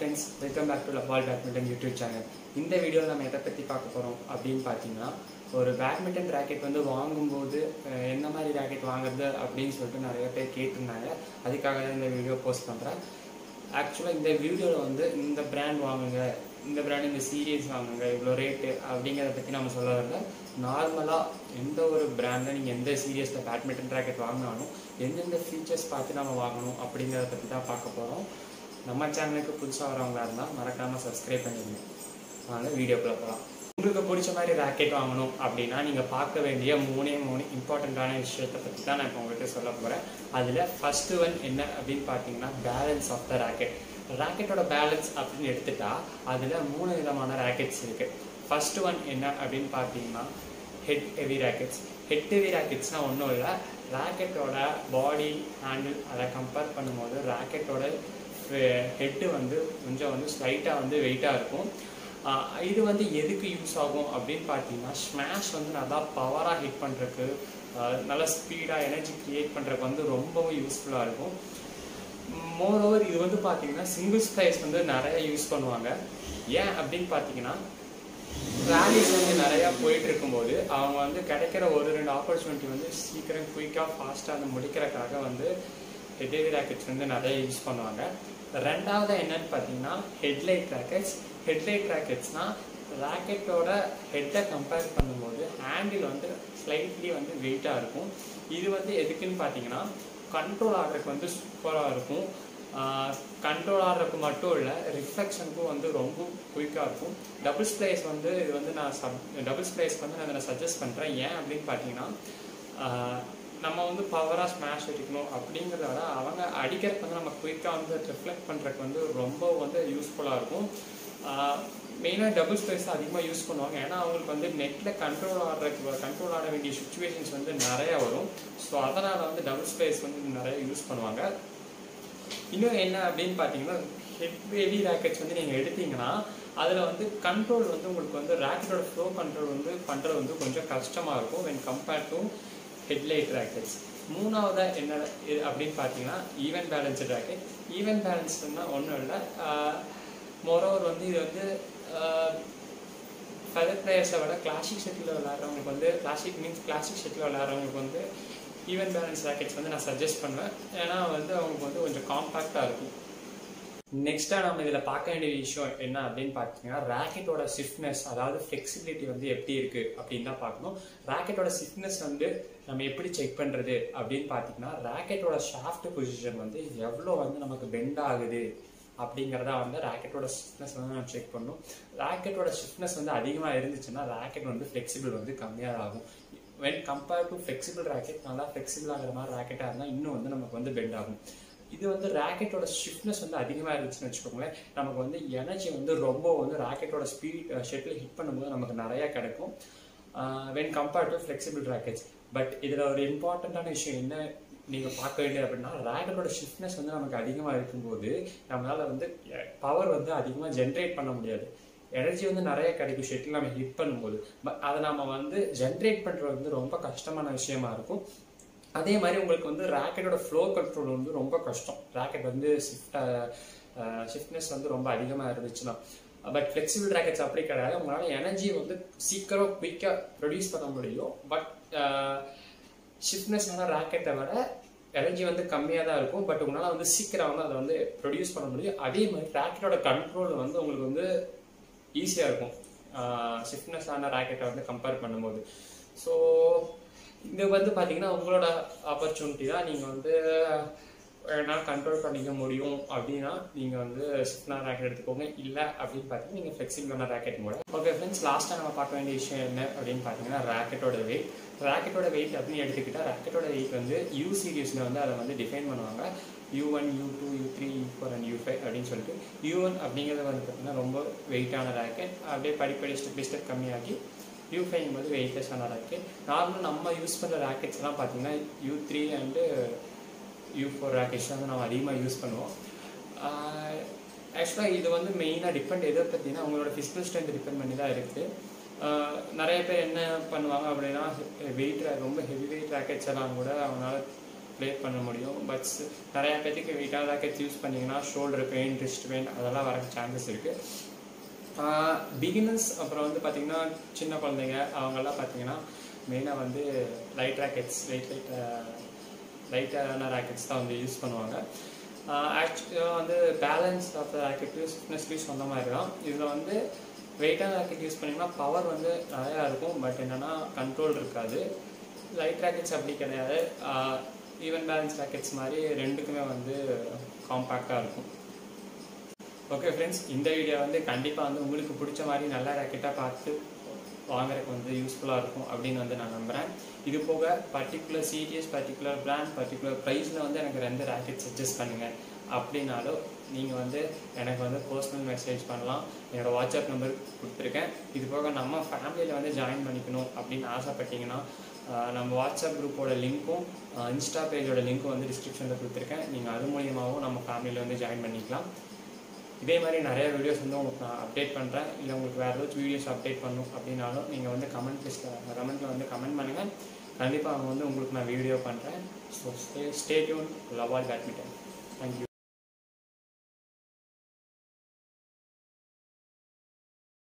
friends welcome back to லபால் badminton YouTube channel இந்த வீடியோவில் நம்ம எதை பற்றி பார்க்க போகிறோம் அப்படின்னு பார்த்தீங்கன்னா ஒரு பேட்மிண்டன் ராக்கெட் வந்து வாங்கும்போது அஹ், என்ன மாதிரி ராக்கெட் வாங்குறது அப்படின்னு சொல்லிட்டு நிறைய பேர் கேட்டிருந்தாங்க அதுக்காக தான் இந்த வீடியோ போஸ்ட் பண்ணுறேன் ஆக்சுவலாக இந்த வீடியோவில் வந்து இந்த பிராண்ட் வாங்குங்க இந்த பிராண்ட் இந்த சீரியஸ் வாங்குங்க இவ்வளோ ரேட்டு அப்படிங்கிறத பற்றி நம்ம சொல்ல வரல நார்மலாக எந்த ஒரு பிராண்டில் நீங்கள் எந்த சீரியஸில் பேட்மிண்டன் ராக்கெட் வாங்கினாலும் எந்தெந்த ஃபீச்சர்ஸ் பார்த்து நம்ம வாங்கணும் அப்படிங்கிறத பற்றி தான் பார்க்க போகிறோம் நம்ம சேனலுக்கு புதுசாக வரவங்களா இருந்தால் மறக்காமல் சப்ஸ்கிரைப் பண்ணிடுங்க வாங்க வீடியோக்குள்ள போகலாம் உங்களுக்கு பிடிச்ச மாதிரி ராக்கெட் வாங்கணும் அப்படின்னா நீங்கள் பார்க்க வேண்டிய மூணே மூணு இம்பார்ட்டண்ட்டான விஷயத்தை பற்றி தான் நான் இப்போ உங்கள்கிட்ட சொல்ல போகிறேன் அதில் ஃபஸ்ட்டு ஒன் என்ன அப்படின்னு பார்த்தீங்கன்னா பேலன்ஸ் ஆஃப் த ராக்கெட் ராக்கெட்டோட பேலன்ஸ் அப்படின்னு எடுத்துட்டா அதில் மூணு விதமான ராக்கெட்ஸ் இருக்குது ஃபர்ஸ்ட் ஒன் என்ன அப்படின்னு பார்த்தீங்கன்னா head heavy rackets head heavy ராக்கெட்ஸ்னால் ஒன்றும் இல்லை ராக்கெட்டோட பாடி ஹேண்டில் அதை கம்பேர் பண்ணும்போது ராக்கெட்டோட ஹெட்டு வந்து கொஞ்சம் வந்து ஸ்லைட்டாக வந்து வெயிட்டாக இருக்கும் ஆஹ் இது வந்து எதுக்கு யூஸ் ஆகும் அப்படின்னு பார்த்தீங்கன்னா ஸ்மாஷ் வந்து நல்லா பவராக ஹிட் பண்ணுறதுக்கு நல்ல ஸ்பீடாக எனர்ஜி கிரியேட் பண்ணுறதுக்கு வந்து ரொம்பவும் யூஸ்ஃபுல்லாக இருக்கும் மோர் ஓவர் இது வந்து பார்த்தீங்கன்னா சிங்கிள் ஸ்பைஸ் வந்து நிறைய யூஸ் பண்ணுவாங்க ஏன் அப்படின்னு பார்த்தீங்கன்னா ரேலிஸ் வந்து நிறையா போயிட்டு இருக்கும்போது அவங்க வந்து கிடைக்கிற ஒரு ரெண்டு ஆப்பர்ச்சுனிட்டி வந்து சீக்கிரம் குயிக்காக ஃபாஸ்ட்டாக வந்து முடிக்கிறதுக்காக வந்து ஹெட்ஹெவி ராக்கெட்ஸ் வந்து நிறைய யூஸ் பண்ணுவாங்க ரெண்டாவது என்னன்னு பார்த்தீங்கன்னா ஹெட்லைட் ராக்கெட்ஸ் ஹெட்லைட் ராக்கெட்ஸ்னால் ராக்கெட்டோட ஹெட்டை கம்பேர் பண்ணும்போது ஹேண்டில் வந்து ஸ்லைட்லி வந்து வெயிட்டாக இருக்கும் இது வந்து எதுக்குன்னு பார்த்தீங்கன்னா கண்ட்ரோல் ஆடுறதுக்கு வந்து சூப்பராக இருக்கும் கண்ட்ரோல் ஆடுறதுக்கு மட்டும் இல்லை ரிஃப்ளெக்ஷனுக்கும் வந்து ரொம்ப குயிக்காக இருக்கும் டபுள் ஸ்ப்ளேஸ் வந்து இது வந்து நான் சப் டபுள் ஸ்ப்ளேஸ்க்கு வந்து நான் இதை சஜஸ்ட் பண்ணுறேன் ஏன் அப்படின்னு பார்த்தீங்கன்னா ஆஹ் நம்ம வந்து பவராக ஸ்மாஷ் அடிக்கணும் அப்படிங்கிறத விட அவங்க அடிக்கிறதுக்கு வந்து நம்ம குயிக்காக வந்து ரிஃப்ளெக்ட் பண்ணுறதுக்கு வந்து ரொம்ப வந்து யூஸ்ஃபுல்லாக இருக்கும் மெயினாக டபுள் ஸ்பேஸ் அதிகமாக யூஸ் பண்ணுவாங்க ஏன்னா அவங்களுக்கு வந்து நெட்டில் கண்ட்ரோல் ஆடுறதுக்கு கண்ட்ரோல் ஆட வேண்டிய சுச்சுவேஷன்ஸ் வந்து நிறையா வரும் ஸோ அதனால் வந்து டபுள் ஸ்பேஸ் வந்து நிறைய யூஸ் பண்ணுவாங்க இன்னும் என்ன அப்படின்னு பார்த்தீங்கன்னா ஹெட் ஹெவி ராக்கெட்ஸ் வந்து நீங்கள் எடுத்தீங்கன்னா அதில் வந்து கண்ட்ரோல் வந்து உங்களுக்கு வந்து ராக்கெட்டோட ஃப்ளோ கண்ட்ரோல் வந்து பண்ணுறது வந்து கொஞ்சம் கஷ்டமாக இருக்கும் when compared to head light rackets மூணாவதா என்ன இது அப்படின்னு பார்த்தீங்கன்னா ஈவன் பேலன்ஸ்டு ராக்கெட் ஈவன் பேலன்ஸ்டுனா ஒன்றும் இல்லை மொரோவர் வந்து இது வந்து ஃபெதர் பிளேயர்ஸை விட கிளாசிக் ஷெட்டில் விளையாடுறவங்களுக்கு வந்து கிளாசிக் மீன்ஸ் கிளாசிக் ஷெட்டில் விளையாடுறவங்களுக்கு வந்து ஈவன் பேலன்ஸ் ராக்கெட்ஸ் வந்து நான் சஜஸ்ட் பண்ணுவேன் ஏன்னா வந்து அவங்களுக்கு வந்து கொஞ்சம் காம்பாக்டாக இருக்கும் நெக்ஸ்ட்டாக நம்ம இதில் பார்க்க வேண்டிய விஷயம் என்ன அப்படின்னு பார்த்தீங்கன்னா ராக்கெட்டோட ஸ்விஃப்ட்னஸ் அதாவது ஃப்ளெக்சிபிலிட்டி வந்து எப்படி இருக்குது அப்படின்னு தான் பார்க்கணும் ராக்கெட்டோட ஸ்விஃப்ட்னஸ் வந்து நம்ம எப்படி செக் பண்ணுறது அப்படின்னு பார்த்தீங்கன்னா ராக்கெட்டோட ஷாஃப்ட் பொசிஷன் வந்து எவ்வளோ வந்து நமக்கு பெண்ட் ஆகுது அப்படிங்கிறத வந்து ராக்கெட்டோட ஸ்விஃப்ட்னஸ் வந்து நம்ம செக் பண்ணணும் ராக்கெட்டோட ஸ்விஃப்ட்னஸ் வந்து அதிகமாக இருந்துச்சுன்னா ராக்கெட் வந்து ஃப்ளெக்சிபிள் வந்து கம்மியாக ஆகும் when compare to flexible racket நல்லா ஃப்ளெக்சிபிள் ஆகிற மாதிரி ராக்கெட்டாக இருந்தால் இன்னும் வந்து நமக்கு வந்து பெண்ட் ஆகும் இது வந்து ராக்கெட்டோட ஸ்விஃப்ட்னஸ் வந்து அதிகமாக இருந்துச்சுன்னு வச்சுக்கோங்களேன் நமக்கு வந்து எனர்ஜி வந்து ரொம்ப வந்து ராக்கெட்டோட ஸ்பீட் ஷெட்டில் ஹிட் பண்ணும்போது நமக்கு நிறையா கிடைக்கும் when compared to flexible rackets but இதில் ஒரு இம்பார்ட்டண்ட்டான விஷயம் என்ன நீங்கள் பார்க்க வேண்டியது அப்படின்னா ராக்கெட்டோட ஷிஃப்ட்னஸ் வந்து நமக்கு அதிகமாக இருக்கும்போது நம்மளால் வந்து பவர் வந்து அதிகமாக ஜென்ரேட் பண்ண முடியாது எனர்ஜி வந்து நிறைய கிடைக்கும் ஷெட்டில் நம்ம ஹிட் பண்ணும்போது பட் அதை நம்ம வந்து ஜென்ரேட் பண்ணுறது வந்து ரொம்ப கஷ்டமான விஷயமா இருக்கும் அதே மாதிரி உங்களுக்கு வந்து ராக்கெட்டோட ஃப்ளோ கண்ட்ரோல் வந்து ரொம்ப கஷ்டம் ராக்கெட் வந்து ஷிஃப்ட் ஷிஃப்ட்னஸ் வந்து ரொம்ப அதிகமாக இருந்துச்சுன்னா பட் ஃப்ளெக்சிபிள் ராக்கெட்ஸ் அப்படி கிடையாது உங்களால் எனர்ஜி வந்து சீக்கிரம் குயிக்காக ப்ரொடியூஸ் பண்ண முடியும் பட் ஷிஃப்ட்னஸான ராக்கெட்டை விட எனர்ஜி வந்து கம்மியாக தான் இருக்கும் பட் உங்களால் வந்து சீக்கிரம் வந்து அதை வந்து ப்ரொடியூஸ் பண்ண முடியும் அதே மாதிரி ராக்கெட்டோட கண்ட்ரோல் வந்து உங்களுக்கு வந்து ஈஸியாக இருக்கும் ஷிஃப்ட்னஸான ராக்கெட்டை வந்து கம்பேர் பண்ணும்போது ஸோ இது வந்து பார்த்தீங்கன்னா உங்களோட ஆப்பர்ச்சுனிட்டி தான் நீங்கள் வந்து வேணா கண்ட்ரோல் பண்ணிக்க முடியும் அப்படின்னா நீங்கள் வந்து ஷிஃப்ட்னான ராக்கெட் எடுத்துக்கோங்க இல்லை அப்படின்னு பார்த்தீங்கன்னா நீங்கள் ஃப்ளெக்சிபிளான ராக்கெட் கூட ஓகே ஃப்ரெண்ட்ஸ் லாஸ்ட்டாக நம்ம பார்க்க வேண்டிய விஷயம் என்ன அப்படின்னு பார்த்தீங்கன்னா ராக்கெட்டோட வெயிட் ராக்கெட்டோட வெயிட் அப்படின்னு எடுத்துக்கிட்டால் ராக்கெட்டோட வெயிட் வந்து யூ சீரியஸில் வந்து அதை வந்து டிஃபைன் பண்ணுவாங்க U one U two U three U four and U five அப்படின்னு சொல்லிட்டு யூ ஒன் அப்படிங்கிறது வந்து பார்த்தீங்கன்னா ரொம்ப வெயிட்டான ராக்கெட் அப்படியே படிப்படி ஸ்டெப் பை ஸ்டெப் கம்மியாகி யூ ஃபைவ் வந்து வெயிட்லெஸ்ஸான ராக்கெட் நார்மல் நம்ம யூஸ் பண்ணுற ராக்கெட்ஸ்லாம் பார்த்தீங்கன்னா U three and U four rackets வந்து நம்ம அதிகமாக யூஸ் பண்ணுவோம் ஆக்சுவலாக இது வந்து மெயினாக டிபெண்ட் எதை பற்றினா அவங்களோட ஃபிசிக்கல் ஸ்ட்ரென்த் டிபெண்ட் பண்ணி தான் இருக்குது நிறைய பேர் என்ன பண்ணுவாங்க அப்படின்னா வெயிட் ரொம்ப ஹெவி வெயிட் ராக்கெட்ஸ் எல்லாம் கூட அவங்களால ப்ளே பண்ண முடியும் பட் நிறையா பேத்துக்கு வெயிட்டாக ராக்கெட்ஸ் யூஸ் பண்ணிங்கன்னா ஷோல்டர் பெயின் ரிஸ்ட் பெயின் அதெல்லாம் வர சான்சஸ் இருக்குது பிகினர்ஸ் அப்புறம் வந்து பார்த்தீங்கன்னா சின்ன குழந்தைங்க அவங்கெல்லாம் பார்த்தீங்கன்னா மெயினாக வந்து லைட் ராக்கெட்ஸ் லைட் லைட் லைட்டான ராக்கெட்ஸ் தான் வந்து யூஸ் பண்ணுவாங்க ஆக்சுவலாக வந்து பேலன்ஸ் ஆஃப் த ராக்கெட் ஃபிட்னஸ்லேயும் சொன்ன மாதிரி தான் இதில் வந்து வெயிட்டான ராக்கெட் யூஸ் பண்ணிங்கன்னா பவர் வந்து நிறையா இருக்கும் பட் என்னென்னா கண்ட்ரோல் இருக்காது லைட் ராக்கெட்ஸ் அப்படி கிடையாது ஈவன் பேலன்ஸ் ராக்கெட்ஸ் மாதிரி ரெண்டுக்குமே வந்து காம்பேக்டாக இருக்கும் ஓகே ஃப்ரெண்ட்ஸ் இந்த வீடியோ வந்து கண்டிப்பாக வந்து உங்களுக்கு பிடிச்ச மாதிரி நல்ல ராக்கெட்டாக பார்த்து வாங்குறதுக்கு வந்து யூஸ்ஃபுல்லாக இருக்கும் அப்படின்னு வந்து நான் நம்புகிறேன் இது போக particular series particular brand particular ப்ரைஸில் வந்து எனக்கு ரெண்டு ராக்கெட் சஜஸ்ட் பண்ணுங்கள் அப்படின்னாலும் நீங்கள் வந்து எனக்கு வந்து பர்சனல் மெசேஜ் பண்ணலாம் என்னோடய வாட்ஸ்அப் நம்பர் கொடுத்துருக்கேன் இது போக நம்ம ஃபேமிலியில் வந்து ஜாயின் பண்ணிக்கணும் அப்படின்னு ஆசைப்பட்டீங்கன்னா நம்ம வாட்ஸ்அப் குரூப்போட லிங்க்கும் இன்ஸ்டா பேஜோட லிங்க்கும் வந்து டிஸ்கிரிப்ஷனில் கொடுத்துருக்கேன் நீங்கள் அது மூலியமாகவும் நம்ம ஃபேமிலியில் வந்து ஜாயின் பண்ணிக்கலாம் இதே மாதிரி நிறைய வீடியோஸ் வந்து உங்களுக்கு நான் அப்டேட் பண்ணுறேன் இல்லை உங்களுக்கு வேறு ஏதாச்சும் வீடியோஸ் அப்டேட் பண்ணணும் அப்படின்னாலும் நீங்கள் வந்து கமெண்ட் லிஸ்ட்டில் கமெண்ட்டில் வந்து கமெண்ட் பண்ணுங்கள் கண்டிப்பாக அவங்க வந்து உங்களுக்கு நான் வீடியோ பண்ணுறேன் so stay stay tune love all badminton thank you